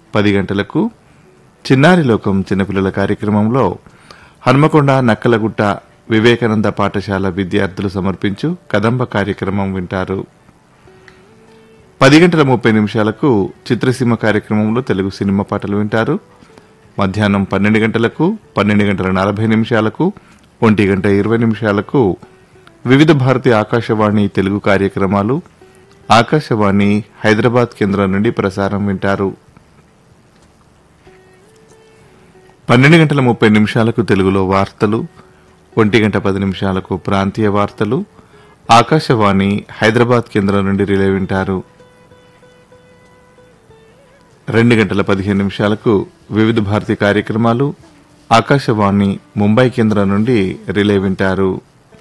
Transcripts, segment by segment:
పది గంటలకు చిన్నారి లోకం చిన్నపిల్లల కార్యక్రమంలో హన్మకొండ నక్కలగుట్ట వివేకానంద పాఠశాల విద్యార్థులు సమర్పించు కదంబ కార్యక్రమం వింటారు పది గంటల ముప్పై నిమిషాలకు చిత్రసీమ కార్యక్రమంలో తెలుగు సినిమా పాటలు వింటారు మధ్యాహ్నం పన్నెండు గంటలకు పన్నెండు గంటల నలభై నిమిషాలకు ఒంటి గంట ఇరవై నిమిషాలకు వివిధ భారతి ఆకాశవాణి తెలుగు కార్యక్రమాలు ఆకాశవాణి హైదరాబాద్ కేంద్రం నుండి ప్రసారం వింటారు పన్నెండు గంటల ముప్పై నిమిషాలకు తెలుగులో వార్తలు ఒంటి గంట పది నిమిషాలకు ప్రాంతీయ వార్తలు ఆకాశవాణి హైదరాబాద్ కేంద్రం నుండి రిలే వింటారు రెండు గంటల పదిహేను నిమిషాలకు వివిధ భారతి కార్యక్రమాలు ఆకాశవాణి ముంబై కేంద్రం నుండి రిలే వింటారు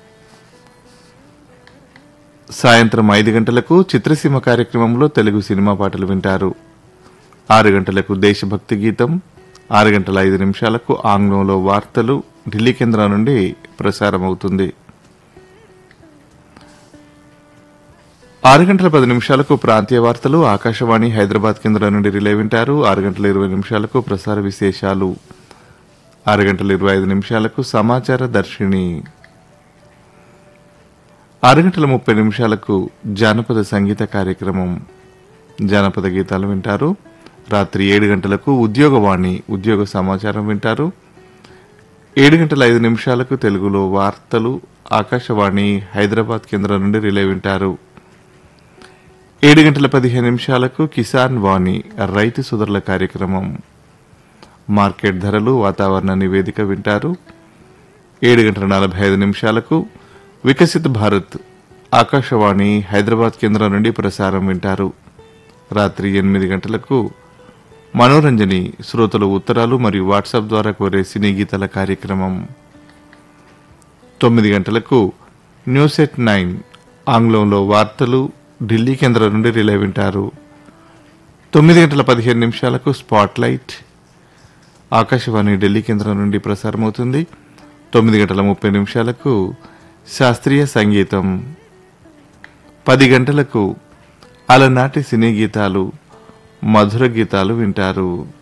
సాయంత్రం ఐదు గంటలకు చిత్రసీమ కార్యక్రమంలో తెలుగు సినిమా పాటలు వింటారు ఆరు గంటలకు దేశభక్తి గీతం ఆరు గంటల ఐదు నిమిషాలకు ఆంగ్లంలో వార్తలు ఢిల్లీ కేంద్రం నుండి ప్రసారమవుతుంది ఆరు గంటల పది నిమిషాలకు ప్రాంతీయ వార్తలు ఆకాశవాణి హైదరాబాద్ కేంద్రం నుండి రిలే వింటారు ఆరు గంటల ఇరవై నిమిషాలకు ప్రసార విశేషాలు ఆరు గంటల ఇరవై ఐదు నిమిషాలకు సమాచార దర్శిని ఆరు గంటల ముప్పై నిమిషాలకు జానపద సంగీత కార్యక్రమం జానపద గీతాలు వింటారు రాత్రి ఏడు గంటలకు ఉద్యోగవాణి ఉద్యోగ సమాచారం వింటారు ఏడు గంటల ఐదు నిమిషాలకు తెలుగులో వార్తలు ఆకాశవాణి హైదరాబాద్ కేంద్రం నుండి రిలే వింటారు ఏడు గంటల పదిహేను నిమిషాలకు కిసాన్ వాణి రైతు సుధర్ల కార్యక్రమం మార్కెట్ ధరలు వాతావరణ నివేదిక వింటారు ఏడు గంటల నలభై ఐదు నిమిషాలకు వికసిత్ భారత్ ఆకాశవాణి హైదరాబాద్ కేంద్రం నుండి ప్రసారం వింటారు రాత్రి ఎనిమిది గంటలకు మనోరంజని శ్రోతలు ఉత్తరాలు మరియు వాట్సాప్ ద్వారా కోరే సినీ గీతాల కార్యక్రమం తొమ్మిది గంటలకు న్యూస్ ఎట్ నైన్ ఆంగ్లంలో వార్తలు ఢిల్లీ కేంద్రం నుండి రిలే వింటారు తొమ్మిది గంటల పదిహేను నిమిషాలకు స్పాట్ లైట్ ఆకాశవాణి ఢిల్లీ కేంద్రం నుండి ప్రసారమవుతుంది తొమ్మిది గంటల ముప్పై నిమిషాలకు శాస్త్రీయ సంగీతం పది గంటలకు అలనాటి సినీ గీతాలు మధుర గీతాలు వింటారు